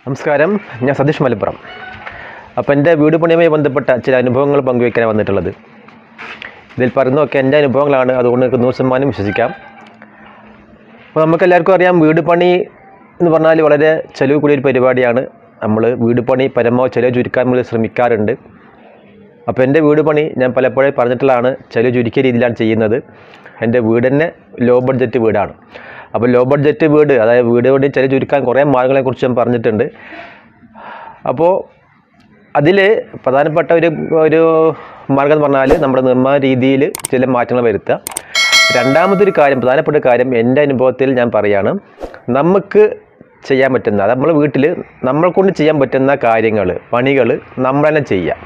നമസ്കാരം ഞാൻ സതീഷ് മലപ്പുറം അപ്പോൾ എൻ്റെ വീട് പണിയുമായി ബന്ധപ്പെട്ട ചില അനുഭവങ്ങൾ പങ്കുവയ്ക്കാനാണ് വന്നിട്ടുള്ളത് ഇതിൽ പറയുന്നതൊക്കെ എൻ്റെ അനുഭവങ്ങളാണ് അതുകൊണ്ട് നിങ്ങൾക്ക് നൂറ് ശതമാനം വിശ്വസിക്കാം അപ്പോൾ നമുക്കെല്ലാവർക്കും അറിയാം വീട് പണി എന്ന് പറഞ്ഞാൽ വളരെ ചിലവ് കൂടിയ ഒരു പരിപാടിയാണ് നമ്മൾ വീട് പണി പരമാവധി ചിലവ് ചുരുക്കാൻ നമ്മൾ ശ്രമിക്കാറുണ്ട് അപ്പോൾ എൻ്റെ വീട് പണി ഞാൻ പലപ്പോഴും പറഞ്ഞിട്ടുള്ളതാണ് ചിലവ് ചുരുക്കിയ രീതിയിലാണ് ചെയ്യുന്നത് എൻ്റെ വീട് തന്നെ ലോ ബഡ്ജറ്റ് വീടാണ് അപ്പോൾ ലോ ബഡ്ജറ്റ് വീട് അതായത് വീട് പണി ചിലവ് ചുരുക്കാൻ കുറേ മാർഗങ്ങളെക്കുറിച്ച് ഞാൻ പറഞ്ഞിട്ടുണ്ട് അപ്പോൾ അതിൽ പ്രധാനപ്പെട്ട ഒരു ഒരു മാർഗം എന്ന് പറഞ്ഞാൽ നമ്മുടെ നിർമ്മാണ രീതിയിൽ ചില മാറ്റങ്ങൾ വരുത്തുക രണ്ടാമതൊരു കാര്യം പ്രധാനപ്പെട്ട കാര്യം എൻ്റെ അനുഭവത്തിൽ ഞാൻ പറയാണ് നമുക്ക് ചെയ്യാൻ പറ്റുന്ന അത് നമ്മൾ വീട്ടിൽ നമ്മൾ കൊണ്ട് ചെയ്യാൻ പറ്റുന്ന കാര്യങ്ങൾ പണികൾ നമ്മൾ തന്നെ ചെയ്യുക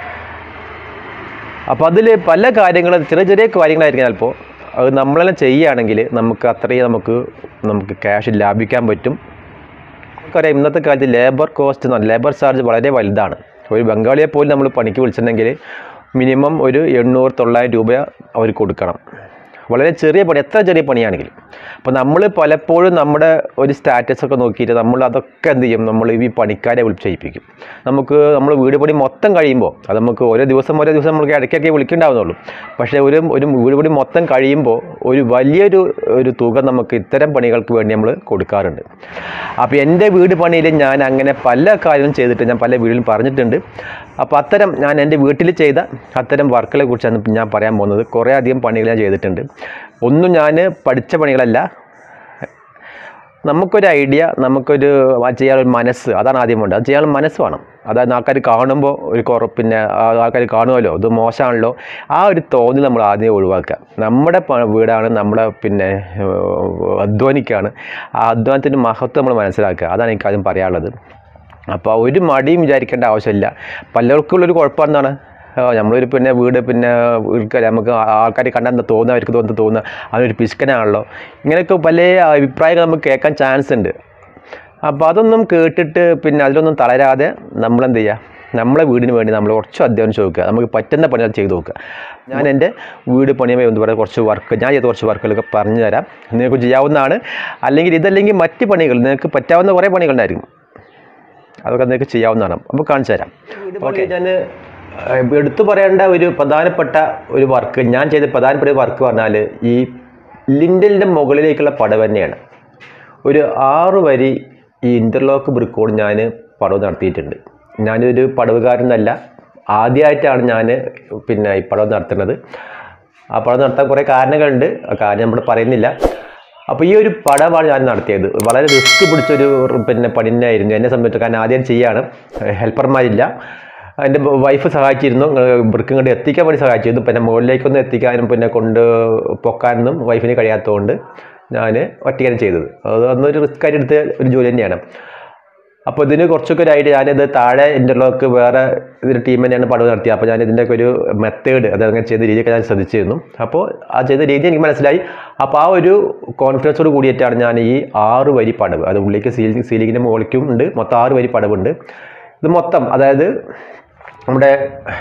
അപ്പോൾ അതിൽ പല കാര്യങ്ങളും ചെറിയ ചെറിയ കാര്യങ്ങളായിരിക്കും ചിലപ്പോൾ അത് നമ്മൾ തന്നെ ചെയ്യുകയാണെങ്കിൽ നമുക്ക് അത്രയും നമുക്ക് നമുക്ക് ക്യാഷ് ലാഭിക്കാൻ പറ്റും നമുക്കറിയാം ഇന്നത്തെ കാലത്ത് ലേബർ കോസ്റ്റ് എന്ന് പറഞ്ഞാൽ ലേബർ ചാർജ് വളരെ വലുതാണ് ഒരു ബംഗാളിയെ പോലും നമ്മൾ പണിക്ക് വിളിച്ചിട്ടുണ്ടെങ്കിൽ മിനിമം ഒരു എണ്ണൂറ് തൊള്ളായിരം രൂപ അവർ കൊടുക്കണം വളരെ ചെറിയ പണി എത്ര ചെറിയ പണിയാണെങ്കിലും അപ്പോൾ നമ്മൾ പലപ്പോഴും നമ്മുടെ ഒരു സ്റ്റാറ്റസ് ഒക്കെ നോക്കിയിട്ട് നമ്മൾ അതൊക്കെ എന്ത് ചെയ്യും നമ്മൾ ഈ പണിക്കാരെ വിളിച്ച് ചെയ്യിപ്പിക്കും നമുക്ക് നമ്മൾ വീട് പണി മൊത്തം കഴിയുമ്പോൾ അത് നമുക്ക് ഓരോ ദിവസം ഓരോ ദിവസം നമുക്ക് ഇടയ്ക്കൊക്കെ വിളിക്കേണ്ടാവുന്നുള്ളൂ പക്ഷേ ഒരു ഒരു വീട് പണി മൊത്തം കഴിയുമ്പോൾ ഒരു വലിയൊരു ഒരു തുക നമുക്ക് ഇത്തരം പണികൾക്ക് വേണ്ടി നമ്മൾ കൊടുക്കാറുണ്ട് അപ്പോൾ എൻ്റെ വീട് പണിയിൽ ഞാൻ അങ്ങനെ പല കാര്യങ്ങളും ചെയ്തിട്ട് ഞാൻ പല വീട്ടിലും പറഞ്ഞിട്ടുണ്ട് അപ്പോൾ അത്തരം ഞാൻ എൻ്റെ വീട്ടിൽ ചെയ്ത അത്തരം വർക്കുകളെ കുറിച്ചാണ് ഞാൻ പറയാൻ പോകുന്നത് കുറേ അധികം പണികൾ ഞാൻ ചെയ്തിട്ടുണ്ട് ഒന്നും ഞാൻ പഠിച്ച പണികളല്ല നമുക്കൊരു ഐഡിയ നമുക്കൊരു ചെയ്യാനൊരു മനസ്സ് അതാണ് ആദ്യം വേണ്ടത് അത് ചെയ്യാനുള്ള മനസ്സ് വേണം അതായത് ആൾക്കാർ കാണുമ്പോൾ ഒരു കുറ പിന്നെ ആൾക്കാർ കാണുമല്ലോ ഇത് മോശമാണല്ലോ ആ ഒരു തോന്നൽ നമ്മൾ ആദ്യം ഒഴിവാക്കുക നമ്മുടെ പ- വീടാണ് നമ്മളെ പിന്നെ ഏഹ്, അധ്വാനിക്കുകയാണ് ആ അധ്വാനത്തിൻ്റെ മഹത്വം നമ്മൾ മനസ്സിലാക്കുക അതാണ് എനിക്ക് ആദ്യം പറയാനുള്ളത് അപ്പോൾ ഒരു മടിയും വിചാരിക്കേണ്ട ആവശ്യമില്ല പലർക്കും ഉള്ളൊരു കുഴപ്പമെന്താണ് ആ, നമ്മളൊരു പിന്നെ വീട് പിന്നെ വീട്ടിൽ നമുക്ക് ആൾക്കാർ കണ്ടാൽ എന്താ തോന്നുക അവർക്ക് തോന്നുന്നത് തോന്നുക അതൊരു പിശുക്കനാണല്ലോ ഇങ്ങനെയൊക്കെ പല അഭിപ്രായങ്ങൾ നമുക്ക് കേൾക്കാൻ ചാൻസ് ഉണ്ട് അപ്പോൾ അതൊന്നും കേട്ടിട്ട് പിന്നെ അതിലൊന്നും തളരാതെ നമ്മളെന്ത് ചെയ്യുക നമ്മളെ വീടിന് വേണ്ടി നമ്മൾ കുറച്ച് അധ്വാനിച്ച് നോക്കുക നമുക്ക് പറ്റുന്ന പണി അത് ചെയ്ത് നോക്കുക ഞാൻ എൻ്റെ വീട് പണിയുമായി ബന്ധപ്പെട്ട കുറച്ച് വർക്ക് ഞാൻ ചെയ്ത കുറച്ച് വർക്കുകളൊക്കെ പറഞ്ഞു തരാം നിങ്ങൾക്ക് ചെയ്യാവുന്നതാണ് അല്ലെങ്കിൽ ഇതല്ലെങ്കിൽ മറ്റ് പണികൾ നിങ്ങൾക്ക് പറ്റാവുന്ന കുറേ പണികളുണ്ടായിരിക്കും അതൊക്കെ നിങ്ങൾക്ക് ചെയ്യാവുന്നതാണ് അപ്പോൾ കാണിച്ചു തരാം ഓക്കെ ഞാൻ എടുത്തു പറയേണ്ട ഒരു പ്രധാനപ്പെട്ട ഒരു വർക്ക് ഞാൻ ചെയ്ത പ്രധാനപ്പെട്ട വർക്ക് പറഞ്ഞാൽ ഈ ലിൻഡലിൻ്റെ മുകളിലേക്കുള്ള പടവ് തന്നെയാണ് ഒരു ആറ് വരി ഈ ഇൻ്റർലോക്ക് ബ്രിക്കോട് ഞാൻ പടവ് നടത്തിയിട്ടുണ്ട് ഞാനൊരു പടവുകാരനല്ല ആദ്യമായിട്ടാണ് ഞാൻ പിന്നെ ഈ പടവ് നടത്തുന്നത് ആ പടവ് നടത്താൻ കുറേ കാരണങ്ങളുണ്ട് ആ കാര്യം നമ്മൾ പറയുന്നില്ല അപ്പോൾ ഈ ഒരു പടവാണ് ഞാൻ നടത്തിയത് വളരെ റിസ്ക് പിടിച്ചൊരു പിന്നെ പണി തന്നെയായിരുന്നു എന്നെ സംബന്ധിച്ച് കാരണം ആദ്യം ചെയ്യാണ് ഹെൽപ്പർമാരില്ല എൻ്റെ വൈഫ് സഹായിച്ചിരുന്നു ബ്രിക്ക് ഇങ്ങോട്ട് എത്തിക്കാൻ വേണ്ടി സഹായിച്ചിരുന്നു പിന്നെ മുകളിലേക്കൊന്നും എത്തിക്കാനും പിന്നെ കൊണ്ട് പൊക്കാനൊന്നും വൈഫിന് കഴിയാത്തതുകൊണ്ട് ഞാൻ ഒറ്റയ്ക്കാണ് ചെയ്തത് അത് അന്നൊരു റിസ്ക് ആയിട്ട് എടുത്ത ഒരു ജോലി തന്നെയാണ് അപ്പോൾ ഇതിന് കുറച്ചൊക്കെ ഒരു ഐഡിയ ഞാനിത് താഴെ ഇൻ്റർലോക്ക് വേറെ ഇതൊരു ടീം തന്നെയാണ് പടവ് നടത്തിയത് അപ്പോൾ ഞാൻ ഇതിൻ്റെയൊക്കെ ഒരു മെത്തേഡ് അത് അങ്ങനെ ചെയ്ത രീതിയൊക്കെ ഞാൻ ശ്രദ്ധിച്ചിരുന്നു അപ്പോൾ ആ ചെയ്ത രീതി എനിക്ക് മനസ്സിലായി അപ്പോൾ ആ ഒരു കോൺഫിഡൻസോട് കൂടിയിട്ടാണ് ഞാൻ ഈ ആറ് വരി പടവ് അത് ഉള്ളിലേക്ക് സീലിംഗ് സീലിങ്ങിൻ്റെ മുകളിലേക്കും ഉണ്ട് മൊത്തം ആറ് വരി പടവുണ്ട് ഇത് മൊത്തം അതായത് നമ്മുടെ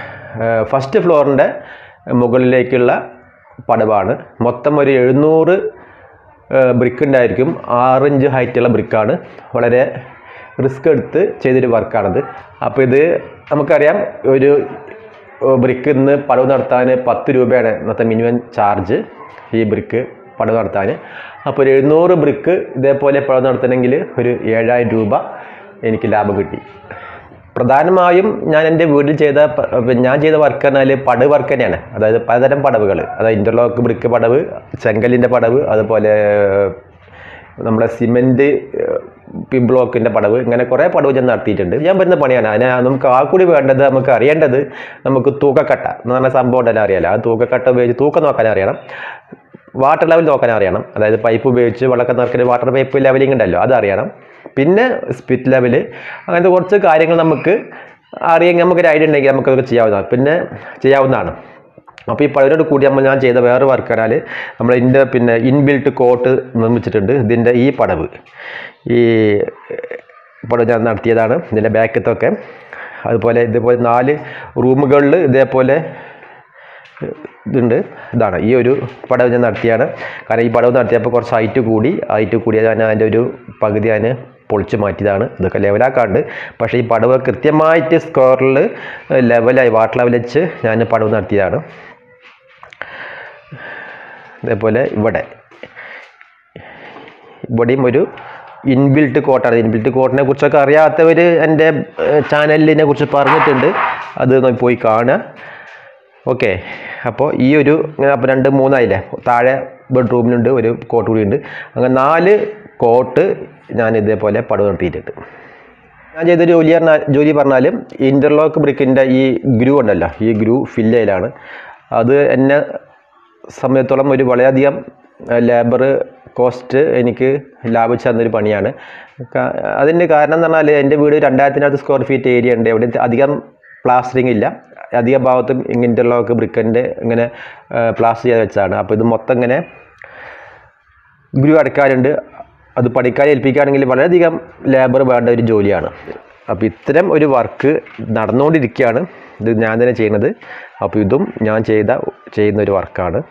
ഫസ്റ്റ് ഫ്ലോറിൻ്റെ മുകളിലേക്കുള്ള പടവാണ് മൊത്തം ഒരു എഴുന്നൂറ് ബ്രിക്ക് ഉണ്ടായിരിക്കും ആറിഞ്ച് ഹൈറ്റുള്ള ബ്രിക്കാണ് വളരെ റിസ്ക് എടുത്ത് ചെയ്തൊരു വർക്കാണത് അപ്പോൾ ഇത് നമുക്കറിയാം ഒരു ബ്രിക്ക് ഇന്ന് പടവ് നടത്താൻ പത്ത് രൂപയാണ് ഇന്നത്തെ മിനിമം ചാർജ് ഈ ബ്രിക്ക് പടവ് നടത്താൻ അപ്പോൾ ഒരു എഴുന്നൂറ് ബ്രിക്ക് ഇതേപോലെ പടവ് നടത്തണമെങ്കിൽ ഒരു ഏഴായിരം രൂപ എനിക്ക് ലാഭം കിട്ടി പ്രധാനമായും ഞാൻ എൻ്റെ വീട്ടിൽ ചെയ്ത പ- പിന്നെ ഞാൻ ചെയ്ത വർക്ക് പറഞ്ഞാൽ പടവ് വർക്ക് തന്നെയാണ് അതായത് പലതരം പടവുകൾ അതായത് ഇൻ്റർലോക്ക് ബ്രിക്ക് പടവ് ചെങ്കലിൻ്റെ പടവ് അതുപോലെ നമ്മുടെ സിമെൻറ്റ് ബ്ലോക്കിൻ്റെ പടവ് ഇങ്ങനെ കുറേ പടവ് ഞാൻ നടത്തിയിട്ടുണ്ട് ഞാൻ പറ്റുന്ന പണിയാണ് അതിന് നമുക്ക് ആ കൂടി വേണ്ടത് നമുക്ക് അറിയേണ്ടത് നമുക്ക് തൂക്കക്കട്ട എന്ന് പറഞ്ഞ സംഭവം ഉണ്ടല്ലോ അറിയാലോ ആ തൂക്കക്കട്ട ഉപയോഗിച്ച് തൂക്കം നോക്കാൻ അറിയണം വാട്ടർ ലെവൽ നോക്കാൻ അറിയണം അതായത് പൈപ്പ് ഉപയോഗിച്ച് വെള്ളമൊക്കെ നിറക്കുന്ന വാട്ടർ പൈപ്പ് ലെവലിംഗ് ഉണ്ടല്ലോ അത് അറിയണം പിന്നെ സ്പിറ്റ് ലെവല് അങ്ങനത്തെ കുറച്ച് കാര്യങ്ങൾ നമുക്ക് അറിയാമെങ്കിൽ നമുക്കൊരു ഐഡിയ ഉണ്ടെങ്കിൽ നമുക്കതൊക്കെ ചെയ്യാവുന്നതാണ് പിന്നെ ചെയ്യാവുന്നതാണ് അപ്പോൾ ഈ പഴയനോട് കൂടി നമ്മൾ ഞാൻ ചെയ്ത വേറെ വർക്ക് പറഞ്ഞാൽ നമ്മൾ ഇതിൻ്റെ പിന്നെ ഇൻബിൽട്ട് കോട്ട് നിർമ്മിച്ചിട്ടുണ്ട് ഇതിൻ്റെ ഈ പടവ് ഈ പടവ് ഞാൻ നടത്തിയതാണ് ഇതിൻ്റെ ബാക്കത്തൊക്കെ അതുപോലെ ഇതുപോലെ നാല് റൂമുകളിൽ ഇതേപോലെ ഇതുണ്ട് ഇതാണ് ഈ ഒരു പടവ് ഞാൻ നടത്തിയാണ് കാരണം ഈ പടവ് നടത്തിയപ്പോൾ കുറച്ച് ഹൈറ്റ് കൂടി ഹൈറ്റ് കൂടിയ ഞാൻ അതിൻ്റെ ഒരു പകുതി ഞാൻ പൊളിച്ച് മാറ്റിയതാണ് ഇതൊക്കെ ലെവലാക്കാണ്ട് പക്ഷേ ഈ പടവ് കൃത്യമായിട്ട് സ്ക്വയറിൽ ലെവലായി വാട്ടർ ലെവൽ വെച്ച് ഞാൻ പടവ് നടത്തിയതാണ് അതേപോലെ ഇവിടെ ഇവിടെയും ഒരു ഇൻബിൽറ്റ് കോട്ടാണ് ഇൻബിൽറ്റ് കോട്ടിനെ കുറിച്ചൊക്കെ അറിയാത്തവർ എൻ്റെ ചാനലിനെ കുറിച്ച് പറഞ്ഞിട്ടുണ്ട് അത് ഒന്ന് പോയി കാണുക ഓക്കെ അപ്പോൾ ഈ ഒരു ഇങ്ങനെ അപ്പോൾ രണ്ട് മൂന്നായില്ലേ താഴെ ബെഡ്റൂമിലുണ്ട് ഒരു കോട്ട് കൂടി ഉണ്ട് അങ്ങനെ നാല് കോട്ട് ഞാൻ ഇതേപോലെ പടവ് നടത്തിയിട്ടുണ്ട് ഞാൻ ചെയ്ത ജോലി പറഞ്ഞാൽ ജോലി പറഞ്ഞാൽ ഇൻ്റർലോക്ക് ബ്രിക്കിൻ്റെ ഈ ഗ്രൂ ഉണ്ടല്ലോ ഈ ഗ്രൂ ഫില്ല് ചെയ്യലാണ് അത് എന്നെ സമയത്തോളം ഒരു വളരെയധികം ലേബർ കോസ്റ്റ് എനിക്ക് ലാഭിച്ചു തന്നൊരു പണിയാണ് കാ- അതിൻ്റെ കാരണം എന്ന് പറഞ്ഞാൽ എൻ്റെ വീട് രണ്ടായിരത്തിനകത്ത് സ്ക്വയർ ഫീറ്റ് ഏരിയ ഉണ്ട് അവിടെ അധികം പ്ലാസ്റ്ററിങ് ഇല്ല അധിക ഭാഗത്തും ഇൻ്റർലോക്ക് ബ്രിക്കിൻ്റെ ഇങ്ങനെ പ്ലാസ്റ്റർ ചെയ്ത് വെച്ചതാണ് അപ്പോൾ ഇത് മൊത്തം ഇങ്ങനെ ഗുരു അടക്കാറുണ്ട് അത് പണിക്കാരെ ഏൽപ്പിക്കുകയാണെങ്കിൽ വളരെയധികം ലേബർ വേണ്ട ഒരു ജോലിയാണ് അപ്പോൾ ഇത്തരം ഒരു വർക്ക് നടന്നുകൊണ്ടിരിക്കുകയാണ് ഇത് ഞാൻ തന്നെ ചെയ്യുന്നത് അപ്പോൾ ഇതും ഞാൻ ചെയ്ത ചെയ്യുന്ന ഒരു വർക്കാണ്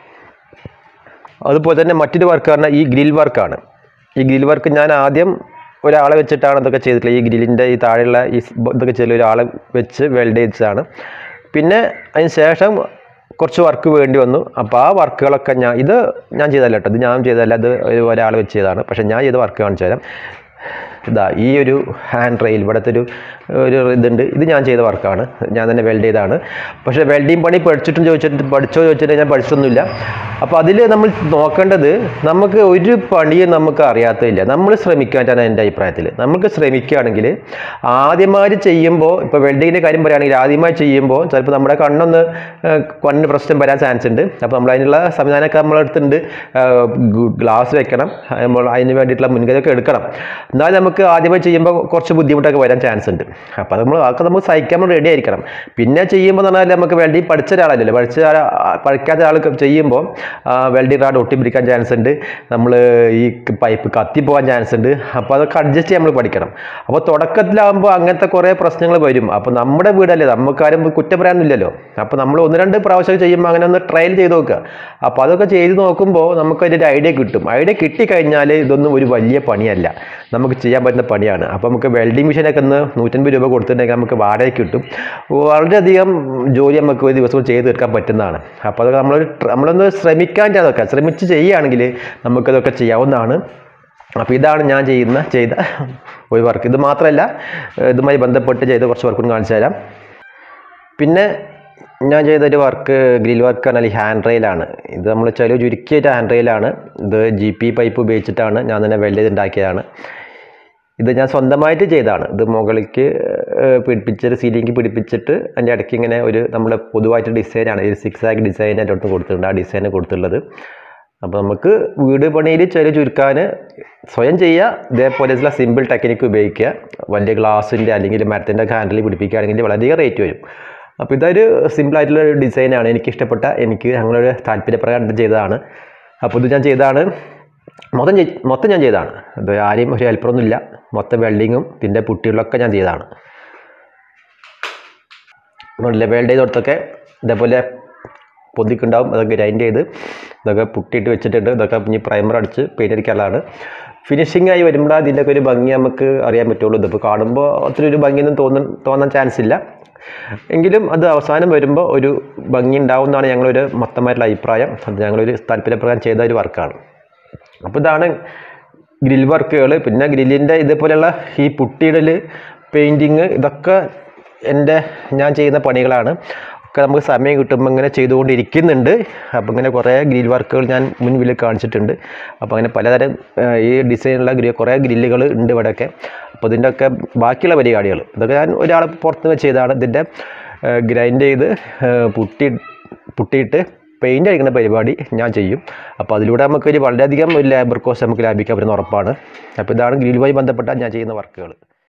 അതുപോലെ തന്നെ മറ്റൊരു വർക്ക് പറഞ്ഞാൽ ഈ ഗ്രിൽ വർക്കാണ് ഈ ഗ്രിൽ വർക്ക് ഞാൻ ആദ്യം ഒരാളെ വെച്ചിട്ടാണ് ഇതൊക്കെ ചെയ്തിട്ടുള്ളത് ഈ ഗ്രില്ലിൻ്റെ ഈ താഴെയുള്ള ഈ സ് ഇതൊക്കെ ചെയ്യൽ ഒരാളെ വെച്ച് വെൽഡ് ചെയ്തതാണ് പിന്നെ അതിന് ശേഷം കുറച്ച് വർക്ക് വേണ്ടി വന്നു അപ്പോൾ ആ വർക്കുകളൊക്കെ ഞാൻ ഇത് ഞാൻ ചെയ്തല്ല കേട്ടോ ഇത് ഞാൻ ചെയ്തല്ല ഇത് ഒരു ഒരാൾ വെച്ച് ചെയ്തതാണ് പക്ഷേ ഞാൻ ചെയ്ത വർക്ക് കാണിച്ചു തരാം ഇതാ ഈ ഒരു ഹാൻഡ് റെയിൽ ഇവിടുത്തെ ഒരു ഒരു ഇതുണ്ട് ഇത് ഞാൻ ചെയ്ത വർക്കാണ് ഞാൻ തന്നെ വെൽഡ് ചെയ്തതാണ് പക്ഷേ വെൽഡിങ് പണി പഠിച്ചിട്ടും ചോദിച്ചിട്ട് പഠിച്ചോ ചോദിച്ചിട്ട് ഞാൻ പഠിച്ചൊന്നുമില്ല അപ്പോൾ അതിൽ നമ്മൾ നോക്കേണ്ടത് നമുക്ക് ഒരു പണിയും നമുക്ക് അറിയാത്തതില്ല നമ്മൾ ശ്രമിക്കാനാണ് എൻ്റെ അഭിപ്രായത്തിൽ നമുക്ക് ശ്രമിക്കുകയാണെങ്കിൽ ആദ്യമായി ചെയ്യുമ്പോൾ ഇപ്പോൾ വെൽഡിങ്ങിൻ്റെ കാര്യം പറയുകയാണെങ്കിൽ ആദ്യമായി ചെയ്യുമ്പോൾ ചിലപ്പോൾ നമ്മുടെ കണ്ണൊന്ന് ഏഹ്, കണ്ണിന് പ്രശ്നം വരാൻ ചാൻസ് ഉണ്ട് അപ്പോൾ നമ്മൾ അതിനുള്ള സംവിധാനമൊക്കെ നമ്മളെടുത്തുണ്ട് ഗ്ലാസ് വെക്കണം നമ്മൾ അതിന് വേണ്ടിയിട്ടുള്ള മുൻകരുതലൊക്കെ എടുക്കണം എന്നാൽ നമുക്ക് ആദ്യമായി ചെയ്യുമ്പോൾ കുറച്ച് ബുദ്ധിമുട്ടൊക്കെ വരാൻ ചാൻസ് ഉണ്ട് അപ്പോൾ നമ്മൾ അതൊക്കെ നമുക്ക് സഹിക്കാൻ റെഡി ആയിരിക്കണം പിന്നെ ചെയ്യുമ്പോൾ എന്ന് പറഞ്ഞാൽ നമുക്ക് വെൽഡിങ് പഠിച്ച ഒരാളല്ലല്ലോ പഠിച്ച ഒരാ- പഠിക്കാത്ത ആൾ ചെയ്യുമ്പോൾ വെൽഡിങ് റാഡ് ഒട്ടിപ്പിടിക്കാൻ ചാൻസ് ഉണ്ട് നമ്മൾ ഈ പൈപ്പ് കത്തിപ്പോകാൻ ചാൻസ് ഉണ്ട് അപ്പോൾ അതൊക്കെ അഡ്ജസ്റ്റ് ചെയ്യാൻ നമ്മൾ പഠിക്കണം അപ്പോൾ തുടക്കത്തിലാകുമ്പോൾ അങ്ങനത്തെ കുറേ പ്രശ്നങ്ങൾ വരും അപ്പോൾ നമ്മുടെ വീടല്ലേ നമുക്കാരും കുറ്റം പറയാനൊന്നുമില്ലല്ലോ അപ്പോൾ നമ്മൾ ഒന്ന് രണ്ട് പ്രാവശ്യം ചെയ്യുമ്പോൾ അങ്ങനെ ഒന്ന് ട്രയൽ ചെയ്ത് നോക്കുക അപ്പോൾ അതൊക്കെ ചെയ്ത് നോക്കുമ്പോൾ നമുക്കതിൻ്റെ ഒരു ഐഡിയ കിട്ടും ഐഡിയ കിട്ടിക്കഴിഞ്ഞാൽ ഇതൊന്നും ഒരു വലിയ പണിയല്ല നമുക്ക് ചെയ്യാൻ പറ്റുന്ന പണിയാണ് അപ്പോൾ നമുക്ക് വെൽഡിംഗ് മെഷീനൊക്കെ ഒന്ന് നൂറ്റൻപത് രൂപ കൊടുത്തിട്ടുണ്ടെങ്കിൽ നമുക്ക് വാടക കിട്ടും വളരെയധികം ജോലി നമുക്ക് ഒരു ദിവസം ചെയ്ത് തീർക്കാൻ പറ്റുന്നതാണ് അപ്പോൾ അതൊക്കെ നമ്മൾ നമ്മളൊന്ന് ശ്രമിക്കാൻ അതൊക്കെ ശ്രമിച്ച് ചെയ്യുകയാണെങ്കിൽ നമുക്കതൊക്കെ ചെയ്യാവുന്നതാണ് അപ്പോൾ ഇതാണ് ഞാൻ ചെയ്യുന്ന ചെയ്ത ഒരു വർക്ക് ഇത് മാത്രമല്ല ഇതുമായി ബന്ധപ്പെട്ട് ചെയ്ത കുറച്ച് വർക്കും കാണിച്ചു തരാം പിന്നെ ഞാൻ ചെയ്തൊരു വർക്ക് ഗ്രിൽ വർക്ക് പറഞ്ഞാൽ ഈ ഹാൻഡ് റെയിലാണ് ഇത് നമ്മൾ ചില ചുരുക്കിയിട്ട് ഹാൻഡ് റെയിലാണ് ഇത് ജി പി പൈപ്പ് ഉപയോഗിച്ചിട്ടാണ് ഞാൻ തന്നെ വെൽഡ് ചെയ്തുണ്ടാക്കിയതാണ് ഇത് ഞാൻ സ്വന്തമായിട്ട് ചെയ്തതാണ് ഇത് മുകളിലേക്ക് ഏഹ്, പിടിപ്പിച്ചിട്ട് സീലിംഗ് പിടിപ്പിച്ചിട്ട് അതിൻ്റെ ഇടയ്ക്ക് ഇങ്ങനെ ഒരു നമ്മുടെ പൊതുവായിട്ട് ഡിസൈനാണ് ഒരു സിക്സ് ആക്ക് ഡിസൈൻ എൻ്റെ അടുത്ത് കൊടുത്തിട്ടുണ്ട് ആ ഡിസൈൻ കൊടുത്തിട്ടുള്ളത് അപ്പോൾ നമുക്ക് വീട് പണിയിൽ ചെറിയ ചുരുക്കാൻ സ്വയം ചെയ്യുക ഇതേപോലെയുള്ള സിമ്പിൾ ടെക്നിക്ക് ഉപയോഗിക്കുക വലിയ ഗ്ലാസിൻ്റെ അല്ലെങ്കിൽ മരത്തിൻ്റെ ഹാൻഡിൽ പിടിപ്പിക്കുകയാണെങ്കിൽ വളരെയധികം റേറ്റ് വരും അപ്പോൾ ഇതൊരു സിമ്പിളായിട്ടുള്ള ഒരു ഡിസൈനാണ് എനിക്ക് ഇഷ്ടപ്പെട്ട എനിക്ക് ഞങ്ങളൊരു താല്പര്യപ്രകാരം ചെയ്തതാണ് അപ്പോൾ ഇത് ഞാൻ ചെയ്തതാണ് മൊത്തം ചെയ്- മൊത്തം ഞാൻ ചെയ്തതാണ് ഇത് ആരെയും ഒരു ഹെൽപ്പറൊന്നുമില്ല മൊത്തം വെൽഡിങ്ങും ഇതിൻ്റെ പുട്ടികളൊക്കെ ഞാൻ ചെയ്തതാണ് വെൽഡ് ചെയ്ത് കൊടുത്തൊക്കെ ഇതേപോലെ പൊതിക്കുണ്ടാവും അതൊക്കെ ഗ്രൈൻഡ് ചെയ്ത് ഇതൊക്കെ പുട്ടിയിട്ട് വെച്ചിട്ടുണ്ട് ഇതൊക്കെ ഇനി പ്രൈമർ അടിച്ച് പെയിൻ്റ് അടിക്കാനുള്ളതാണ് ഫിനിഷിംഗ് ആയി വരുമ്പോൾ അതിൻ്റെ ഒക്കെ ഒരു ഭംഗി നമുക്ക് അറിയാൻ പറ്റുള്ളൂ ഇതിപ്പോൾ കാണുമ്പോൾ ഒത്തിരി ഒരു ഭംഗിയൊന്നും തോന്നുന്ന തോന്നാൻ ചാൻസ് ഇല്ല എങ്കിലും അത് അവസാനം വരുമ്പോൾ ഒരു ഭംഗി ഉണ്ടാവും എന്നാണ് ഞങ്ങളൊരു മൊത്തമായിട്ടുള്ള അഭിപ്രായം അത് ഞങ്ങളൊരു താല്പര്യപ്രകാരം ചെയ്ത ഒരു വർക്കാണ് അപ്പോൾ ഇതാണ് ഗ്രിൽ വർക്കുകൾ പിന്നെ ഗ്രില്ലിൻ്റെ ഇതേപോലെയുള്ള ഈ പുട്ടിയിടൽ പെയിൻറ്റിങ് ഇതൊക്കെ എൻ്റെ ഞാൻ ചെയ്യുന്ന പണികളാണ് ഒക്കെ നമുക്ക് സമയം കിട്ടുമ്പോൾ ഇങ്ങനെ ചെയ്തുകൊണ്ടിരിക്കുന്നുണ്ട് അപ്പോൾ ഇങ്ങനെ കുറേ ഗ്രിൽ വർക്കുകൾ ഞാൻ മുൻപിൽ കാണിച്ചിട്ടുണ്ട് അപ്പോൾ അങ്ങനെ പലതരം ആ, ഈ ഡിസൈനുള്ള ഗ്രി കുറേ ഗ്രില്ലുകൾ ഉണ്ട് ഇവിടെയൊക്കെ അപ്പോൾ ഇതിൻ്റെ ഒക്കെ ബാക്കിയുള്ള പരിപാടികൾ ഇതൊക്കെ ഞാൻ ഒരാളെ പുറത്ത് വെച്ച് ചെയ്താണ് ഇതിൻ്റെ ഗ്രൈൻഡ് ചെയ്ത് ആ, പുട്ടി പുട്ടിയിട്ട് പെയിൻ്റ് അടിക്കുന്ന പരിപാടി ഞാൻ ചെയ്യും അപ്പോൾ അതിലൂടെ നമുക്കൊരു വളരെയധികം ഒരു ലേബർ കോസ്റ്റ് നമുക്ക് ലാഭിക്കാൻ പറ്റുന്ന ഉറപ്പാണ് അപ്പോൾ ഇതാണ് ഗ്രില്ലുമായി ബന്ധപ്പെട്ട ഞാൻ ചെയ്യുന്ന വർക്കുകൾ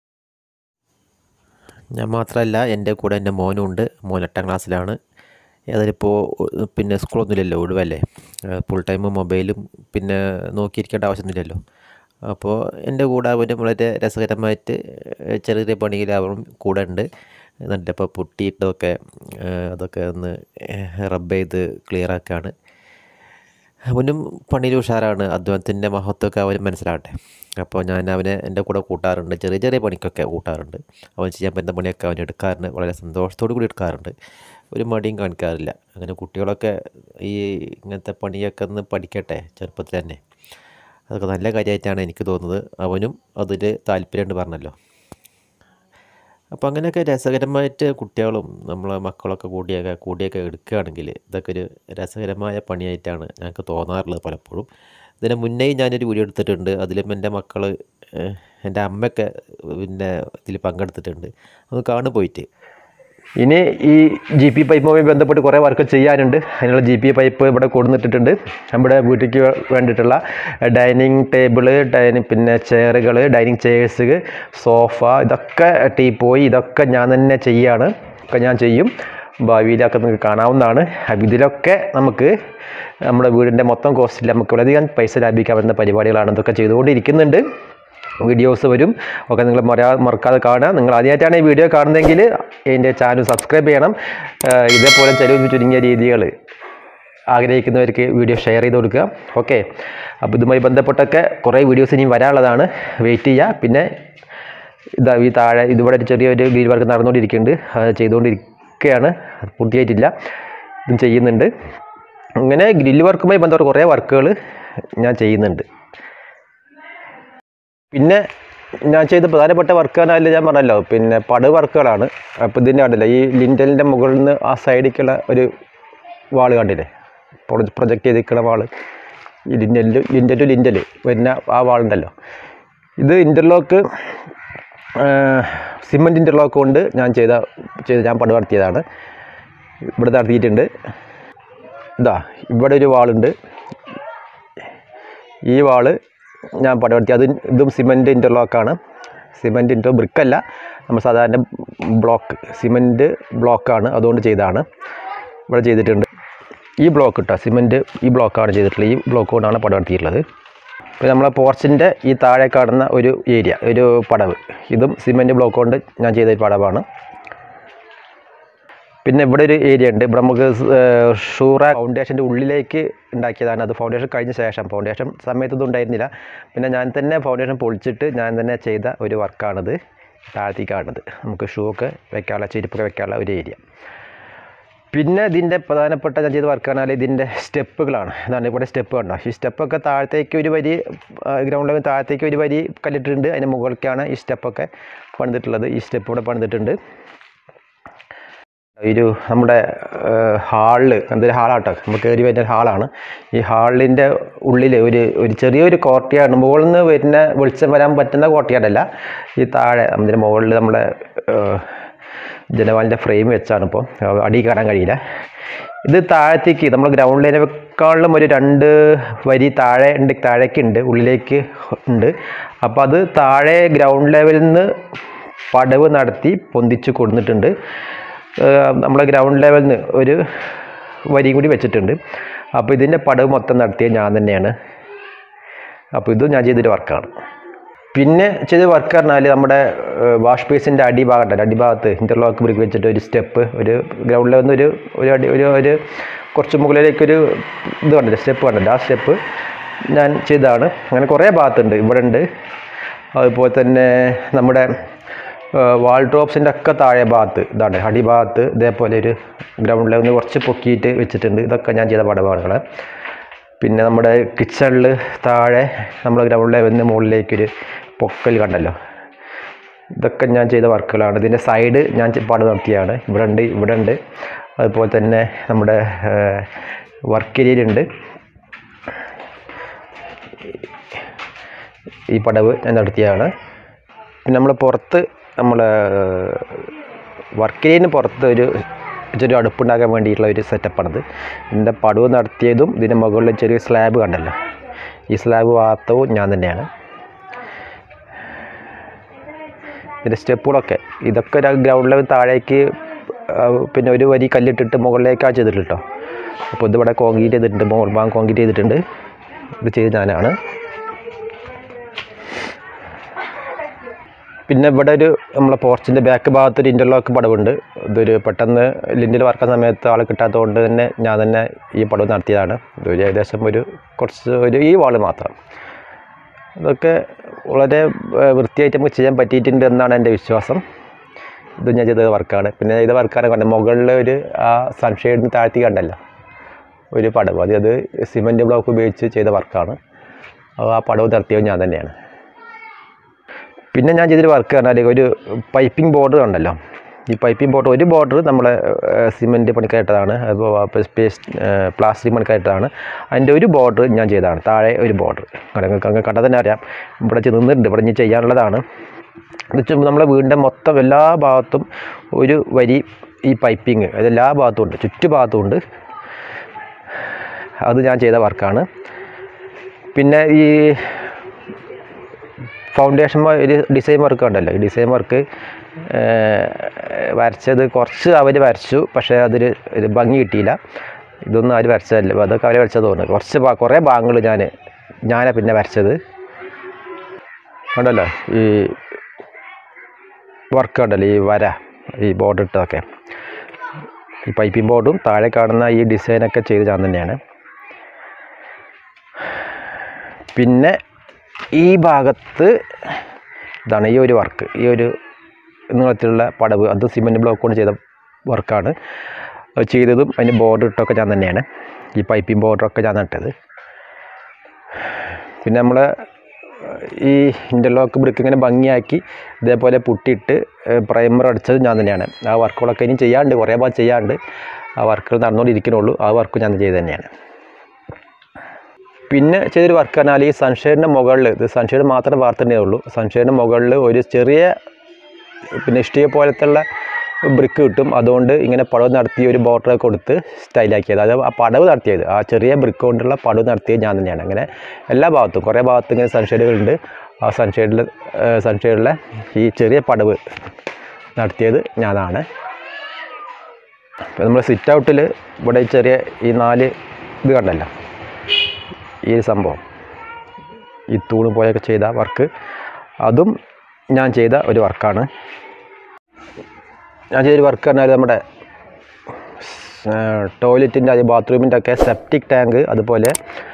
ഞാൻ മാത്രമല്ല എൻ്റെ കൂടെ എൻ്റെ മോനും ഉണ്ട് മോൻ എട്ടാം ക്ലാസ്സിലാണ് അതിലിപ്പോൾ പിന്നെ സ്കൂളൊന്നുമില്ലല്ലോ ഒഴിവല്ലേ ഫുൾ ടൈം മൊബൈലും പിന്നെ നോക്കിയിരിക്കേണ്ട ആവശ്യമൊന്നുമില്ലല്ലോ അപ്പോൾ എൻ്റെ കൂടെ അവന് വളരെ രസകരമായിട്ട് ചെറിയ ചെറിയ പണിയിൽ അവനും കൂടെ ഉണ്ട് എന്നിട്ട് ഇപ്പോൾ പൊട്ടിയിട്ടതൊക്കെ അതൊക്കെ ഒന്ന് റബ്ബ് ചെയ്ത് ക്ലിയർ ആക്കുകയാണ് അവനും പണിയിൽ ഉഷാറാണ് അധ്വാനത്തിൻ്റെ മഹത്വമൊക്കെ അവന് മനസ്സിലാവട്ടെ അപ്പോൾ ഞാൻ അവനെ എൻ്റെ കൂടെ കൂട്ടാറുണ്ട് ചെറിയ ചെറിയ പണിക്കൊക്കെ കൂട്ടാറുണ്ട് അവൻ ചെയ്യാൻ പറ്റുന്ന പണിയൊക്കെ അവൻ എടുക്കാറുണ്ട് വളരെ സന്തോഷത്തോടു കൂടി എടുക്കാറുണ്ട് ഒരു മടിയും കാണിക്കാറില്ല അങ്ങനെ കുട്ടികളൊക്കെ ഈ ഇങ്ങനത്തെ പണിയൊക്കെ ഒന്ന് പഠിക്കട്ടെ ചെറുപ്പത്തിൽ തന്നെ അതൊക്കെ നല്ല കാര്യമായിട്ടാണ് എനിക്ക് തോന്നുന്നത് അവനും അതിൽ താല്പര്യമുണ്ട് പറഞ്ഞല്ലോ അപ്പോൾ അങ്ങനെയൊക്കെ രസകരമായിട്ട് കുട്ടികളും നമ്മളെ മക്കളൊക്കെ കൂടിയൊക്കെ കൂടിയൊക്കെ എടുക്കുകയാണെങ്കിൽ ഇതൊക്കെ ഒരു രസകരമായ പണിയായിട്ടാണ് ഞങ്ങൾക്ക് തോന്നാറുള്ളത് പലപ്പോഴും ഇതിന് മുന്നേ ഞാനൊരു വീഡിയോ എടുത്തിട്ടുണ്ട് അതിലും എൻ്റെ മക്കൾ എൻ്റെ അമ്മയൊക്കെ പിന്നെ ഇതിൽ പങ്കെടുത്തിട്ടുണ്ട് ഒന്ന് കാണു പോയിട്ട് ഇനി ഈ ജി പി പൈപ്പുമായി ബന്ധപ്പെട്ട് കുറേ വർക്ക് ചെയ്യാനുണ്ട് അതിനുള്ള ജി പി പൈപ്പ് ഇവിടെ കൊടുന്നിട്ടിട്ടുണ്ട് നമ്മുടെ വീട്ടിലേക്ക് വേണ്ടിയിട്ടുള്ള ഡൈനിങ് ടേബിള് ഡൈനിങ് പിന്നെ ചെയറുകൾ ഡൈനിങ് ചെയേഴ്സ് സോഫ ഇതൊക്കെ ടീപ്പോയി ഇതൊക്കെ ഞാൻ തന്നെ ചെയ്യാണ് ഒക്കെ ഞാൻ ചെയ്യും ഭാവിയിലൊക്കെ നിങ്ങൾക്ക് കാണാവുന്നതാണ് അപ്പോൾ ഇതിലൊക്കെ നമുക്ക് നമ്മുടെ വീടിൻ്റെ മൊത്തം കോസ്റ്റിൽ നമുക്ക് വളരെയധികം പൈസ ലാഭിക്കാൻ പറ്റുന്ന പരിപാടികളാണ് ഇതൊക്കെ ചെയ്തുകൊണ്ടിരിക്കുന്നുണ്ട് വീഡിയോസ് വരും ഒക്കെ നിങ്ങൾ മറയാ മറക്കാതെ കാണുക നിങ്ങൾ ആദ്യമായിട്ടാണ് ഈ വീഡിയോ കാണുന്നതെങ്കിൽ എൻ്റെ ചാനൽ സബ്സ്ക്രൈബ് ചെയ്യണം ഏഹ് ഇതേപോലെ ചെലവ് ചുരുങ്ങിയ രീതികൾ ആഗ്രഹിക്കുന്നവർക്ക് വീഡിയോ ഷെയർ ചെയ്ത് കൊടുക്കുക ഓക്കെ അപ്പോൾ ഇതുമായി ബന്ധപ്പെട്ടൊക്കെ കുറേ വീഡിയോസ് ഇനിയും വരാനുള്ളതാണ് വെയിറ്റ് ചെയ്യുക പിന്നെ ഇതാ ഈ താഴെ ഇതിവിടെ ഒരു ചെറിയൊരു ഗ്രീൻ വർക്ക് നടന്നുകൊണ്ടിരിക്കുന്നുണ്ട് അത് ചെയ്തുകൊണ്ടിരിക്കുകയാണ് അത് പൂർത്തിയായിട്ടില്ല ഇതും ചെയ്യുന്നുണ്ട് അങ്ങനെ ഗ്രിൽ വർക്കുമായി ബന്ധപ്പെട്ട കുറേ വർക്കുകൾ ഞാൻ ചെയ്യുന്നുണ്ട് പിന്നെ ഞാൻ ചെയ്ത പ്രധാനപ്പെട്ട വർക്ക് പറഞ്ഞാൽ ഞാൻ പറഞ്ഞല്ലോ പിന്നെ പട വർക്കുകളാണ് അപ്പോൾ ഇതിൻ്റെ കണ്ടില്ലേ ഈ ലിൻറ്റലിൻ്റെ മുകളിൽ നിന്ന് ആ സൈഡിലേക്കുള്ള ഒരു വാള് കണ്ടില്ലേ പ്രൊജക്റ്റ് ചെയ്തിരിക്കുന്ന വാള് ഈ ലിൻറ്റല് ലിൻറ്റൽ ടു ലിൻറ്റൽ വരുന്ന ആ വാളുണ്ടല്ലോ ഇത് ഇൻ്റർലോക്ക് സിമൻറ്റ് ഇൻ്റർലോക്ക് കൊണ്ട് ഞാൻ ചെയ്ത ചെയ്ത് ഞാൻ പട നടത്തിയതാണ് ഇവിടെ നടത്തിയിട്ടുണ്ട് ഇതാ ഇവിടെ ഒരു വാളുണ്ട് ഈ വാള് ഞാൻ പടവർത്തി അത് ഇതും സിമൻറ്റ് ഇൻ്റർലോക്കാണ് സിമൻറ്റ് ഇൻ്റർ ബ്രിക്കല്ല നമ്മൾ സാധാരണ ബ്ലോക്ക് സിമൻറ്റ് ബ്ലോക്കാണ് അതുകൊണ്ട് ചെയ്തതാണ് ഇവിടെ ചെയ്തിട്ടുണ്ട് ഈ ബ്ലോക്ക് ഇട്ടോ സിമൻറ്റ് ഈ ബ്ലോക്കാണ് ചെയ്തിട്ടുള്ളത് ഈ ബ്ലോക്ക് കൊണ്ടാണ് പടവർത്തിയിട്ടുള്ളത് ഇപ്പോൾ നമ്മളെ പോർച്ചിൻ്റെ ഈ താഴെ കാണുന്ന ഒരു ഏരിയ ഒരു പടവ് ഇതും സിമൻറ്റ് ബ്ലോക്ക് കൊണ്ട് ഞാൻ ചെയ്ത ഒരു പടവാണ് പിന്നെ ഇവിടെ ഒരു ഏരിയ ഉണ്ട് ഇവിടെ നമുക്ക് ഷൂറ ഫൗണ്ടേഷൻ്റെ ഉള്ളിലേക്ക് ഉണ്ടാക്കിയതാണ് അത് ഫൗണ്ടേഷൻ കഴിഞ്ഞ ശേഷം ഫൗണ്ടേഷൻ സമയത്ത് ഇത് ഉണ്ടായിരുന്നില്ല പിന്നെ ഞാൻ തന്നെ ഫൗണ്ടേഷൻ പൊളിച്ചിട്ട് ഞാൻ തന്നെ ചെയ്ത ഒരു വർക്കാണിത് താഴത്തേക്ക് കാണുന്നത് നമുക്ക് ഷൂ ഒക്കെ വെക്കാനുള്ള ചെരുപ്പൊക്കെ വെക്കാനുള്ള ഒരു ഏരിയ പിന്നെ ഇതിൻ്റെ പ്രധാനപ്പെട്ട ഞാൻ ചെയ്ത വർക്ക് പറഞ്ഞാൽ ഇതിൻ്റെ സ്റ്റെപ്പുകളാണ് ഇതാണ് ഇവിടെ സ്റ്റെപ്പ് കണ്ടോ ഈ സ്റ്റെപ്പൊക്കെ താഴത്തേക്ക് ഒരു വരി ഗ്രൗണ്ട് ലെവൽ താഴത്തേക്ക് ഒരു വരി കല്ലിട്ടിട്ടുണ്ട് അതിന് മുകളിലേക്കാണ് ഈ സ്റ്റെപ്പൊക്കെ പണിതിട്ടുള്ളത് ഈ സ്റ്റെപ്പ് ഇവിടെ പണിതിട്ടുണ്ട് ഒരു നമ്മുടെ ഹാളിൽ എന്തൊരു ഹാളാട്ടോ നമുക്ക് കയറി വരുന്ന ഹാളാണ് ഈ ഹാളിൻ്റെ ഉള്ളിൽ ഒരു ഒരു ചെറിയൊരു കോർട്ടിയാണ് മുകളിൽ നിന്ന് വരുന്ന വെളിച്ചം വരാൻ പറ്റുന്ന കോർട്ടിയാടല്ല ഈ താഴെ അതിൻ്റെ മുകളിൽ നമ്മുടെ ജനവാലിൻ്റെ ഫ്രെയിം വെച്ചാണ് ഇപ്പോൾ അടി കാണാൻ കഴിയില്ല ഇത് താഴത്തേക്ക് നമ്മൾ ഗ്രൗണ്ട് ലൈനേക്കാളിലും ഒരു രണ്ട് വരി താഴെ ഉണ്ട് താഴേക്ക് ഉണ്ട് ഉള്ളിലേക്ക് ഉണ്ട് അപ്പോൾ അത് താഴെ ഗ്രൗണ്ട് ലെവലിൽ നിന്ന് പടവ് നടത്തി പൊന്തിച്ച് കൊടുത്തിട്ടുണ്ട് നമ്മളെ ഗ്രൗണ്ട് ലെവലിൽ നിന്ന് ഒരു വരി കൂടി വെച്ചിട്ടുണ്ട് അപ്പോൾ ഇതിൻ്റെ പടവ് മൊത്തം നടത്തിയ ഞാൻ തന്നെയാണ് അപ്പോൾ ഇതും ഞാൻ ചെയ്തൊരു വർക്കാണ് പിന്നെ ചെയ്ത വർക്ക് പറഞ്ഞാൽ നമ്മുടെ വാഷ് ബേസിൻ്റെ അടിഭാഗം ഉണ്ടല്ലോ അടിഭാഗത്ത് ഇൻ്റർലോക്ക് ബ്രിക്ക് വെച്ചിട്ട് ഒരു സ്റ്റെപ്പ് ഒരു ഗ്രൗണ്ട് ലെവലിൽ ഒരു ഒരു അടി ഒരു ഒരു കുറച്ച് മുകളിലേക്കൊരു ഇത് കണ്ടല്ലോ സ്റ്റെപ്പ് കണ്ടല്ലോ ആ സ്റ്റെപ്പ് ഞാൻ ചെയ്തതാണ് അങ്ങനെ കുറേ ഭാഗത്തുണ്ട് ഇവിടെ ഉണ്ട് അതുപോലെ തന്നെ നമ്മുടെ വാൾ ഡ്രോപ്സിൻ്റെ ഒക്കെ താഴെ ഭാഗത്ത് ഇതാണ് അടിഭാഗത്ത് ഇതേപോലെ ഒരു ഗ്രൗണ്ട് ലെവലിൽ കുറച്ച് പൊക്കിയിട്ട് വെച്ചിട്ടുണ്ട് ഇതൊക്കെ ഞാൻ ചെയ്ത പടപാടുകൾ പിന്നെ നമ്മുടെ കിച്ചണിൽ താഴെ നമ്മൾ ഗ്രൗണ്ട് ലെവലിന് മുകളിലേക്കൊരു പൊക്കൽ കണ്ടല്ലോ ഇതൊക്കെ ഞാൻ ചെയ്ത വർക്കുകളാണ് ഇതിൻ്റെ സൈഡ് ഞാൻ പട നടത്തിയാണ് ഇവിടെ ഉണ്ട് ഇവിടെ ഉണ്ട് അതുപോലെ തന്നെ നമ്മുടെ വർക്ക് ഏരിയയിലുണ്ട് ഈ പടവ് ഞാൻ നടത്തിയതാണ് പിന്നെ നമ്മൾ പുറത്ത് നമ്മൾ വർക്ക് ഏരിയന് പുറത്ത് ഒരു ചെറിയ അടുപ്പുണ്ടാക്കാൻ വേണ്ടിയിട്ടുള്ള ഒരു സെറ്റപ്പാണിത് ഇതിൻ്റെ പടവ് നടത്തിയതും ഇതിൻ്റെ മുകളിൽ ചെറിയ സ്ലാബ് കണ്ടല്ലോ ഈ സ്ലാബ് വാർത്തവും ഞാൻ തന്നെയാണ് ഇതിൻ്റെ സ്റ്റെപ്പുകളൊക്കെ ഇതൊക്കെ ഒരു ഗ്രൗണ്ട് ലെവൽ താഴേക്ക് പിന്നെ ഒരു വരി കല്ലിട്ടിട്ട് മുകളിലേക്കാണ് ചെയ്തിട്ടുണ്ട് കേട്ടോ അപ്പോൾ ഇതിവിടെ കോൺക്രീറ്റ് ചെയ്തിട്ടുണ്ട് മോൾ ഭാഗം കോൺക്രീറ്റ് ചെയ്തിട്ടുണ്ട് ഇത് ചെയ്ത് ഞാനാണ് പിന്നെ ഇവിടെ ഒരു നമ്മളെ പോർച്ചിൻ്റെ ബാക്ക് ഭാഗത്ത് ഒരു ഇൻ്റർലോക്ക് പടവുണ്ട് ഇതൊരു പെട്ടെന്ന് ലിൻഡിൽ വർക്കുന്ന സമയത്ത് ആൾ കിട്ടാത്തതുകൊണ്ട് തന്നെ ഞാൻ തന്നെ ഈ പടവ് നടത്തിയതാണ് ഇതൊരു ഏകദേശം ഒരു കുറച്ച് ഒരു ഈ വാള് മാത്രം ഇതൊക്കെ വളരെ ഏഹ്, വൃത്തിയായിട്ട് നമുക്ക് ചെയ്യാൻ പറ്റിയിട്ടുണ്ട് എന്നാണ് എൻ്റെ വിശ്വാസം ഇത് ഞാൻ ചെയ്ത വർക്കാണ് പിന്നെ ചെയ്ത വർക്കാണ് കണ്ടത് മുകളിൽ ഒരു ആ സൺഷെയ്ഡിന് താഴ്ത്തി കണ്ടല്ലോ ഒരു പടവ് അത് അത് സിമൻറ്റ് ബ്ലോക്ക് ഉപയോഗിച്ച് ചെയ്ത വർക്കാണ് അപ്പോൾ ആ പടവ് നടത്തിയത് ഞാൻ തന്നെയാണ് പിന്നെ ഞാൻ ചെയ്തൊരു വർക്ക് പറഞ്ഞാൽ ഒരു പൈപ്പിംഗ് ബോർഡർ ഉണ്ടല്ലോ ഈ പൈപ്പിംഗ് ബോർഡർ ഒരു ബോർഡർ നമ്മളെ സിമെൻറ്റ് പണിക്കായിട്ടതാണ് അപ്പോൾ സ്പേസ് പ്ലാസ്റ്റിക് പണിക്കായിട്ടതാണ് അതിൻ്റെ ഒരു ബോർഡർ ഞാൻ ചെയ്തതാണ് താഴെ ഒരു ബോർഡർ നിങ്ങൾക്ക് അങ്ങ് കണ്ടാൽ തന്നെ അറിയാം ഇവിടെ ചെ- നിന്നിട്ടുണ്ട് ഇവിടെ ഇനി ചെയ്യാനുള്ളതാണ് എന്ന് വെച്ചാൽ നമ്മുടെ വീടിൻ്റെ മൊത്തം എല്ലാ ഭാഗത്തും ഒരു വരി ഈ പൈപ്പിംഗ് അത് എല്ലാ ഭാഗത്തും ഉണ്ട് ചുറ്റുഭാഗത്തും ഉണ്ട് അത് ഞാൻ ചെയ്ത വർക്കാണ് പിന്നെ ഈ ഫൗണ്ടേഷൻ ഒരു ഡിസൈൻ വർക്ക് ഉണ്ടല്ലോ ഈ ഡിസൈൻ വർക്ക് വരച്ചത് കുറച്ച് അവർ വരച്ചു പക്ഷേ അതൊരു ഒരു ഭംഗി കിട്ടിയില്ല ഇതൊന്നും അവർ വരച്ചതല്ല അതൊക്കെ അവർ വരച്ചത് തോന്നുന്നു കുറച്ച് ഭാ- കുറേ ഭാഗങ്ങൾ ഞാൻ ഞാനാണ് പിന്നെ വരച്ചത് ഉണ്ടല്ലോ ഈ വർക്ക് ഉണ്ടല്ലോ ഈ വര ഈ ബോർഡ് ഇട്ടതൊക്കെ ഈ പൈപ്പിംഗ് ബോർഡും താഴെ കാണുന്ന ഈ ഡിസൈനൊക്കെ ചെയ്ത് ഞാൻ തന്നെയാണ് പിന്നെ ഈ ഭാഗത്ത് ഇതാണ് ഈ ഒരു വർക്ക് ഈ ഒരു നീളത്തിലുള്ള പടവ് അത് സിമെൻറ്റ് ബ്ലോക്ക് കൊണ്ട് ചെയ്ത വർക്കാണ് അത് ചെയ്തതും അതിന് ബോർഡർ ഇട്ടൊക്കെ ഞാൻ തന്നെയാണ് ഈ പൈപ്പിംഗ് ബോർഡറൊക്കെ ഞാൻ നട്ടത് പിന്നെ നമ്മൾ ഈ ഇൻ്റർലോക്ക് ബ്രിക്ക് ഇങ്ങനെ ഭംഗിയാക്കി ഇതേപോലെ പുട്ടിയിട്ട് പ്രൈമർ അടിച്ചത് ഞാൻ തന്നെയാണ് ആ വർക്കുകളൊക്കെ ഇനി ചെയ്യാണ്ട് കുറേ ഭാഗം ചെയ്യാണ്ട് ആ വർക്കുകൾ നടന്നുകൊണ്ടിരിക്കണുള്ളൂ ആ വർക്ക് ഞാൻ ചെയ്ത് തന്നെയാണ് പിന്നെ ചെയ്തൊരു വർക്ക് പറഞ്ഞാൽ ഈ സൺഷെയ്ഡിൻ്റെ മുകളിൽ ഇത് സൺഷെയ്ഡ് മാത്രമേ വാർത്തേ ഉള്ളൂ സൺഷെയ്ഡിൻ്റെ മുകളിൽ ഒരു ചെറിയ പിന്നെ ഇഷ്ടിക പോലത്തുള്ള ബ്രിക്ക് കിട്ടും അതുകൊണ്ട് ഇങ്ങനെ പടവ് നടത്തി ഒരു ബോർഡർ കൊടുത്ത് സ്റ്റൈലാക്കിയത് അത് ആ പടവ് നടത്തിയത് ആ ചെറിയ ബ്രിക്ക് കൊണ്ടുള്ള പടവ് നടത്തിയത് ഞാൻ തന്നെയാണ് അങ്ങനെ എല്ലാ ഭാഗത്തും കുറേ ഭാഗത്തും ഇങ്ങനെ സൺഷെയ്ഡുകളുണ്ട് ആ സൺഷെയ്ഡിൽ സൺഷെയ്ഡിലെ ഈ ചെറിയ പടവ് നടത്തിയത് ഞാനാണ് നമ്മൾ സിറ്റ് ഔട്ടിൽ ഇവിടെ ഈ ചെറിയ ഈ നാല് ഇത് കണ്ടല്ലോ ഈ ഒരു സംഭവം ഈ തൂണ് പോയൊക്കെ ചെയ്ത വർക്ക് അതും ഞാൻ ചെയ്ത ഒരു വർക്കാണ് ഞാൻ ചെയ്തൊരു വർക്ക് പറഞ്ഞാൽ നമ്മുടെ ടോയ്ലറ്റിൻ്റെ അത് ബാത്റൂമിൻ്റെ ഒക്കെ സെപ്റ്റിക് ടാങ്ക് അതുപോലെ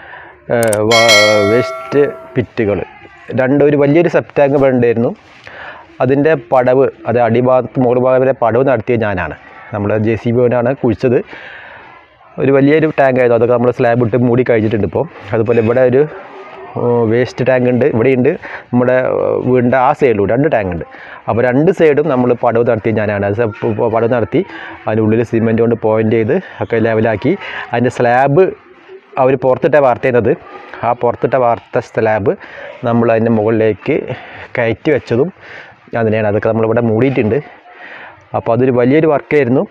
വേസ്റ്റ് പിറ്റുകൾ രണ്ട് ഒരു വലിയൊരു സെപ്റ്റ് ടാങ്ക് ഇവിടെ ഉണ്ടായിരുന്നു അതിൻ്റെ പടവ് അത് അടിഭാഗത്ത് മുകൾ ഭാഗം വരെ പടവ് നടത്തിയത് ഞാനാണ് നമ്മുടെ ജെ സി ബി കൊണ്ടാണ് കുഴിച്ചത് ഒരു വലിയൊരു ടാങ്ക് ആയിരുന്നു അതൊക്കെ നമ്മൾ സ്ലാബ് ഇട്ട് മൂടി കഴിഞ്ഞിട്ടുണ്ട് ഇപ്പോൾ അതുപോലെ ഇവിടെ ഒരു വേസ്റ്റ് ടാങ്ക് ഉണ്ട് ഇവിടെയുണ്ട് നമ്മുടെ ഏഹ്, വീടിൻ്റെ ആ സൈഡിലും രണ്ട് ടാങ്ക് ഉണ്ട് അപ്പോൾ രണ്ട് സൈഡും നമ്മൾ പടവ് നടത്തി ഞാനാണ് അത് സ- പ- പടവ് നടത്തി അതിനുള്ളിൽ സിമെൻറ്റ് കൊണ്ട് പോയിൻ്റ് ചെയ്ത് ഒക്കെ ലെവലാക്കി അതിൻ്റെ സ്ലാബ് അവർ പുറത്തിട്ട വാർത്തേന്നത് ആ പുറത്തിട്ട വാർത്ത സ്ലാബ് നമ്മൾ അതിൻ്റെ മുകളിലേക്ക് കയറ്റി വെച്ചതും ഞാൻ തന്നെയാണ് അതൊക്കെ നമ്മളിവിടെ മൂടിയിട്ടുണ്ട് അപ്പോൾ അതൊരു വലിയൊരു വർക്കായിരുന്നു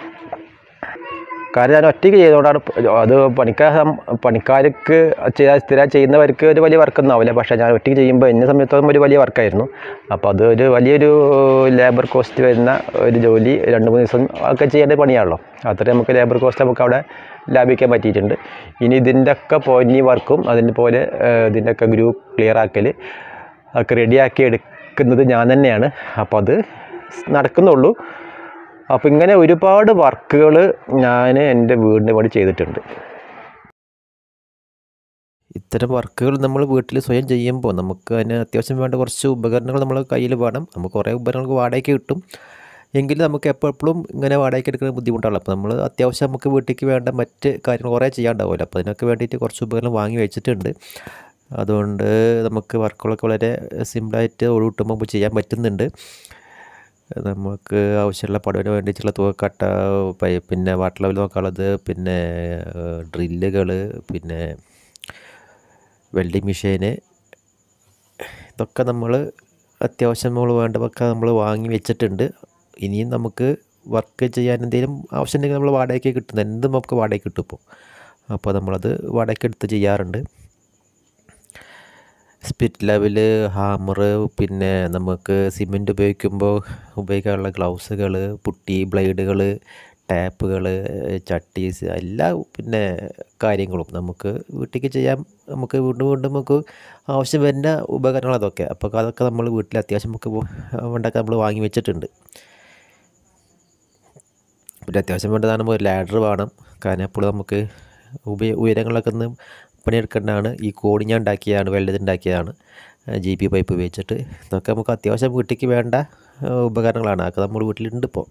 കാരണം ഞാൻ ഒറ്റയ്ക്ക് ചെയ്തുകൊണ്ടാണ് പ- അത് പണിക്കാർ പണിക്കാർക്ക് ചെയ്യാൻ സ്ഥിരം ചെയ്യുന്നവർക്ക് ഒരു വലിയ വർക്കൊന്നും ആവില്ല പക്ഷേ ഞാൻ ഒറ്റയ്ക്ക് ചെയ്യുമ്പോൾ എന്നെ സംബന്ധിച്ചോളം ഒരു വലിയ വർക്കായിരുന്നു അപ്പോൾ അത് ഒരു വലിയൊരു ലേബർ കോസ്റ്റ് വരുന്ന ഒരു ജോലി രണ്ട് മൂന്ന് ദിവസം ഒക്കെ ചെയ്യേണ്ട പണിയാണല്ലോ അത്രയും നമുക്ക് ലേബർ കോസ്റ്റ് നമുക്ക് അവിടെ ലാഭിക്കാൻ പറ്റിയിട്ടുണ്ട് ഇനി ഇതിൻ്റെ ഒക്കെ പോയിൻ്റ് വർക്കും അതിൻ്റെ പോലെ ഏഹ്, ഇതിൻ്റെ ഒക്കെ ഗ്രൂപ്പ് ക്ലിയർ ആക്കൽ ഒക്കെ റെഡിയാക്കി എടുക്കുന്നത് ഞാൻ തന്നെയാണ് അപ്പോൾ അത് നടക്കുന്നുള്ളൂ അപ്പോൾ ഇങ്ങനെ ഒരുപാട് വർക്കുകൾ ഞാൻ എൻ്റെ വീടിന് വേണ്ടി ചെയ്തിട്ടുണ്ട് ഇത്തരം വർക്കുകൾ നമ്മൾ വീട്ടിൽ സ്വയം ചെയ്യുമ്പോൾ നമുക്ക് അതിന് അത്യാവശ്യം വേണ്ട കുറച്ച് ഉപകരണങ്ങൾ നമ്മൾ കയ്യിൽ വേണം നമുക്ക് കുറേ ഉപകരണങ്ങൾക്ക് വാടകയ്ക്ക് കിട്ടും എങ്കിലും നമുക്ക് എപ്പോഴും ഇങ്ങനെ വാടകയ്ക്ക് എടുക്കുന്ന ബുദ്ധിമുട്ടാണ് അപ്പോൾ നമ്മൾ അത്യാവശ്യം നമുക്ക് വീട്ടിലേക്ക് വേണ്ട മറ്റ് കാര്യങ്ങൾ കുറേ ചെയ്യാണ്ടാവുമല്ലോ അപ്പോൾ അതിനൊക്കെ വേണ്ടിയിട്ട് കുറച്ച് ഉപകരണം വാങ്ങി വെച്ചിട്ടുണ്ട് അതുകൊണ്ട് നമുക്ക് വർക്കുകളൊക്കെ വളരെ സിമ്പിളായിട്ട് ഒഴിവിട്ടുമ്പോൾ ചെയ്യാൻ പറ്റുന്നുണ്ട് നമുക്ക് ആവശ്യമുള്ള പടവിന് വേണ്ടിയിട്ടുള്ള തുകക്കട്ട പൈ- പിന്നെ വാട്ടർ ലെവൽ നോക്കാനുള്ളത് പിന്നെ ഡ്രില്ലുകൾ പിന്നെ വെൽഡിങ് മെഷീന് ഇതൊക്കെ നമ്മൾ അത്യാവശ്യം നമ്മൾ വേണ്ടതൊക്കെ നമ്മൾ വാങ്ങി വെച്ചിട്ടുണ്ട് ഇനിയും നമുക്ക് വർക്ക് ചെയ്യാൻ എന്തെങ്കിലും ആവശ്യമുണ്ടെങ്കിൽ നമ്മൾ വാടകയ്ക്ക് കിട്ടുന്നത് എന്തും നമുക്ക് വാടകയ്ക്ക് കിട്ടും ഇപ്പോൾ അപ്പോൾ നമ്മളത് വാടകയ്ക്ക് എടുത്ത് ചെയ്യാറുണ്ട് സ്പിരിറ്റ് ലെവല് ഹാമർ പിന്നെ നമുക്ക് സിമെൻറ്റ് ഉപയോഗിക്കുമ്പോൾ ഉപയോഗിക്കാനുള്ള ഗ്ലൗസുകൾ പുട്ടി ബ്ലേഡുകൾ ടാപ്പുകൾ ചട്ടീസ് എല്ലാ പിന്നെ കാര്യങ്ങളും നമുക്ക് വീട്ടിലേക്ക് ചെയ്യാൻ നമുക്ക് വീണ്ടും വീണ്ടും നമുക്ക് ആവശ്യം വരുന്ന ഉപകരണങ്ങൾ അതൊക്കെ അപ്പോൾ അതൊക്കെ നമ്മൾ വീട്ടിൽ അത്യാവശ്യം നമുക്ക് വേണ്ടൊക്കെ നമ്മൾ വാങ്ങി വെച്ചിട്ടുണ്ട് പിന്നെ അത്യാവശ്യം വേണ്ടതാണ് ഒരു ലാഡർ വേണം കാരണം എപ്പോഴും നമുക്ക് ഉപയ ഉയരങ്ങളൊക്കെ ഒന്ന് പണിയെടുക്കേണ്ടതാണ് ഈ കോണി ഞാൻ ഉണ്ടാക്കിയതാണ് വെള്ളത്തിൽ ഉണ്ടാക്കിയതാണ് ജി പി പൈപ്പ് ഉപയോഗിച്ചിട്ട് ഇതൊക്കെ നമുക്ക് അത്യാവശ്യം വീട്ടിലേക്ക് വേണ്ട ആ, ഉപകരണങ്ങളാണ് അതൊക്കെ നമ്മൾ വീട്ടിലുണ്ട് ഇപ്പോൾ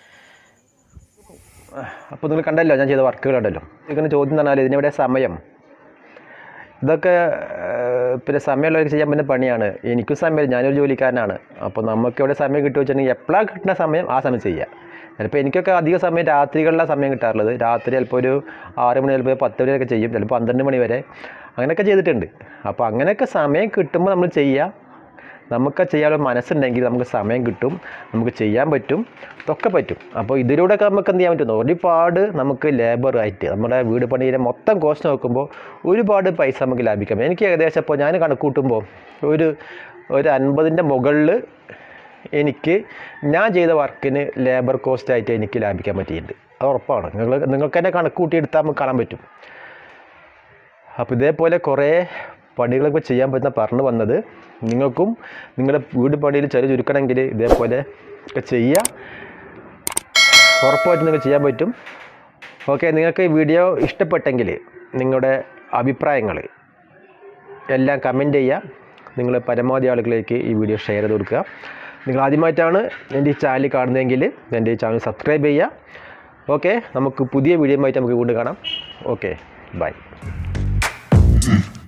അപ്പോൾ നിങ്ങൾ കണ്ടല്ലോ ഞാൻ ചെയ്ത വർക്കുകൾ കണ്ടല്ലോ ഇങ്ങനെ ചോദ്യം എന്ന് പറഞ്ഞാൽ ഇതിനെവിടെ സമയം ഇതൊക്കെ ഏഹ്, പിന്നെ സമയമുള്ളവർക്ക് ചെയ്യാൻ പറ്റുന്ന പണിയാണ് എനിക്കും സമയം ഞാനൊരു ജോലിക്കാരനാണ് അപ്പോൾ നമുക്ക് ഇവിടെ സമയം കിട്ടുക വെച്ചിട്ടുണ്ടെങ്കിൽ എപ്പോഴാണ് കിട്ടുന്ന സമയം ആ സമയം ചെയ്യുക ചിലപ്പോൾ എനിക്കൊക്കെ അധിക സമയം രാത്രികളിലാണ് സമയം കിട്ടാറുള്ളത് രാത്രി ചിലപ്പോൾ ഒരു ആറ് മണി ചിലപ്പോൾ പത്ത് മണിയൊക്കെ ചെയ്യും ചിലപ്പോൾ പന്ത്രണ്ട് മണി വരെ അങ്ങനെയൊക്കെ ചെയ്തിട്ടുണ്ട് അപ്പോൾ അങ്ങനെയൊക്കെ സമയം കിട്ടുമ്പോൾ നമ്മൾ ചെയ്യുക നമുക്ക് ചെയ്യാനുള്ള മനസ്സുണ്ടെങ്കിൽ നമുക്ക് സമയം കിട്ടും നമുക്ക് ചെയ്യാൻ പറ്റും ഇതൊക്കെ പറ്റും അപ്പോൾ ഇതിലൂടെയൊക്കെ നമുക്ക് എന്ത് ചെയ്യാൻ പറ്റുന്നു ഒരുപാട് നമുക്ക് ലേബർ ആയിട്ട് നമ്മുടെ വീട് പണിയിലെ മൊത്തം കോസ്റ്റ് നോക്കുമ്പോൾ ഒരുപാട് പൈസ നമുക്ക് ലാഭിക്കാം എനിക്ക് ഏകദേശം ഇപ്പോൾ ഞാൻ കണക്ക് കൂട്ടുമ്പോൾ ഒരു ഒരു അൻപതിൻ്റെ മുകളിൽ എനിക്ക് ഞാൻ ചെയ്ത വർക്കിന് ലേബർ കോസ്റ്റ് ആയിട്ട് എനിക്ക് ലാഭിക്കാൻ പറ്റിയിട്ടുണ്ട് അത് ഉറപ്പാണ് നിങ്ങൾ നിങ്ങൾക്ക് തന്നെ കണക്ക് കൂട്ടിയെടുത്താൽ നമുക്ക് കാണാൻ പറ്റും അപ്പോൾ ഇതേപോലെ കുറേ പണികളൊക്കെ ചെയ്യാൻ പറ്റുന്ന പറഞ്ഞു വന്നത് നിങ്ങൾക്കും നിങ്ങളുടെ വീട് പണിയിൽ ചെറിയ ചുരുക്കണമെങ്കിൽ ഇതേപോലെ ഒക്കെ ചെയ്യുക ഉറപ്പായിട്ടും നിങ്ങൾക്ക് ചെയ്യാൻ പറ്റും ഓക്കെ നിങ്ങൾക്ക് ഈ വീഡിയോ ഇഷ്ടപ്പെട്ടെങ്കിൽ നിങ്ങളുടെ അഭിപ്രായങ്ങൾ എല്ലാം കമൻറ്റ് ചെയ്യുക നിങ്ങൾ പരമാവധി ആളുകളിലേക്ക് ഈ വീഡിയോ ഷെയർ ചെയ്ത് കൊടുക്കുക നിങ്ങൾ ആദ്യമായിട്ടാണ് എൻ്റെ ഈ ചാനൽ കാണുന്നതെങ്കിൽ എൻ്റെ ഈ ചാനൽ സബ്സ്ക്രൈബ് ചെയ്യുക ഓക്കെ നമുക്ക് പുതിയ വീഡിയോ ആയിട്ട് നമുക്ക് വീണ്ടും കാണാം ഓക്കെ ബൈ